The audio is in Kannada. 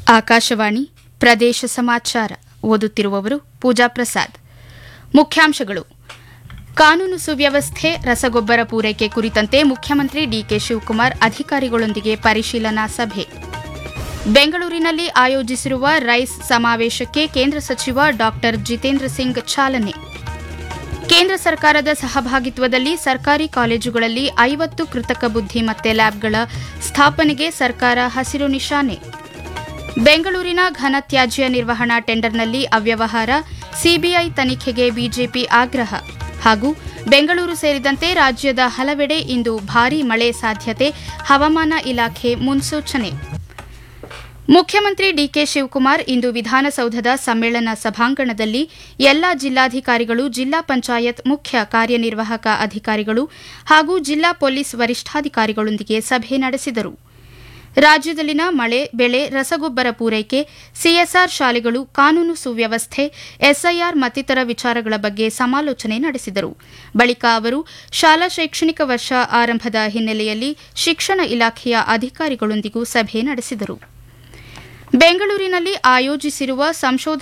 ಆಕಾಶವಾಣಿ ಪ್ರದೇಶ ಸಮಾಚಾರ ಓದುತ್ತಿರುವವರು ಪೂಜಾ ಪ್ರಸಾದ್ ಮುಖ್ಯಾಂಶಗಳು ಕಾನೂನು ಸುವ್ಯವಸ್ಥೆ ರಸಗೊಬ್ಬರ ಪೂರೈಕೆ ಕುರಿತಂತೆ ಮುಖ್ಯಮಂತ್ರಿ ಡಿಕೆ ಶಿವಕುಮಾರ್ ಅಧಿಕಾರಿಗಳೊಂದಿಗೆ ಪರಿಶೀಲನಾ ಸಭೆ ಬೆಂಗಳೂರಿನಲ್ಲಿ ಆಯೋಜಿಸಿರುವ ರೈಸ್ ಸಮಾವೇಶಕ್ಕೆ ಕೇಂದ್ರ ಸಚಿವ ಡಾ ಜಿತೇಂದ್ರ ಸಿಂಗ್ ಚಾಲನೆ ಕೇಂದ್ರ ಸರ್ಕಾರದ ಸಹಭಾಗಿತ್ವದಲ್ಲಿ ಸರ್ಕಾರಿ ಕಾಲೇಜುಗಳಲ್ಲಿ ಐವತ್ತು ಕೃತಕ ಬುದ್ದಿಮತ್ತೆ ಲ್ಯಾಬ್ಗಳ ಸ್ಥಾಪನೆಗೆ ಸರ್ಕಾರ ಹಸಿರು ನಿಶಾನೆ ಬೆಂಗಳೂರಿನ ಘನತ್ಯಾಜ್ಯ ನಿರ್ವಹಣಾ ಟೆಂಡರ್ನಲ್ಲಿ ಅವ್ಯವಹಾರ ಸಿಬಿಐ ತನಿಖೆಗೆ ಬಿಜೆಪಿ ಆಗ್ರಹ ಹಾಗೂ ಬೆಂಗಳೂರು ಸೇರಿದಂತೆ ರಾಜ್ಯದ ಹಲವೆಡೆ ಇಂದು ಭಾರೀ ಮಳೆ ಸಾಧ್ಯತೆ ಹವಾಮಾನ ಇಲಾಖೆ ಮುನ್ಸೂಚನೆ ಮುಖ್ಯಮಂತ್ರಿ ಡಿಕೆ ಶಿವಕುಮಾರ್ ಇಂದು ವಿಧಾನಸೌಧದ ಸಮ್ಮೇಳನ ಸಭಾಂಗಣದಲ್ಲಿ ಎಲ್ಲಾ ಜಿಲ್ಲಾಧಿಕಾರಿಗಳು ಜಿಲ್ಲಾ ಪಂಚಾಯತ್ ಮುಖ್ಯ ಕಾರ್ಯನಿರ್ವಾಹಕ ಅಧಿಕಾರಿಗಳು ಹಾಗೂ ಜಿಲ್ಲಾ ಪೊಲೀಸ್ ವರಿಷ್ಠಾಧಿಕಾರಿಗಳೊಂದಿಗೆ ಸಭೆ ನಡೆಸಿದರು ರಾಜ್ಯದಲ್ಲಿನ ಮಳೆ ಬೆಳೆ ರಸಗೊಬ್ಬರ ಪೂರೈಕೆ ಸಿಎಸ್ಆರ್ ಶಾಲೆಗಳು ಕಾನೂನು ಸುವ್ಯವಸ್ಥೆ ಎಸ್ಐಆರ್ ಮತ್ತಿತರ ವಿಚಾರಗಳ ಬಗ್ಗೆ ಸಮಾಲೋಚನೆ ನಡೆಸಿದರು ಬಳಿಕ ಅವರು ಶಾಲಾ ಶೈಕ್ಷಣಿಕ ವರ್ಷ ಆರಂಭದ ಹಿನ್ನೆಲೆಯಲ್ಲಿ ಶಿಕ್ಷಣ ಇಲಾಖೆಯ ಅಧಿಕಾರಿಗಳೊಂದಿಗೂ ಸಭೆ ನಡೆಸಿದರು ಬೆಂಗಳೂರಿನಲ್ಲಿ ಆಯೋಜಿಸಿರುವ ಸಂಶೋಧನಾ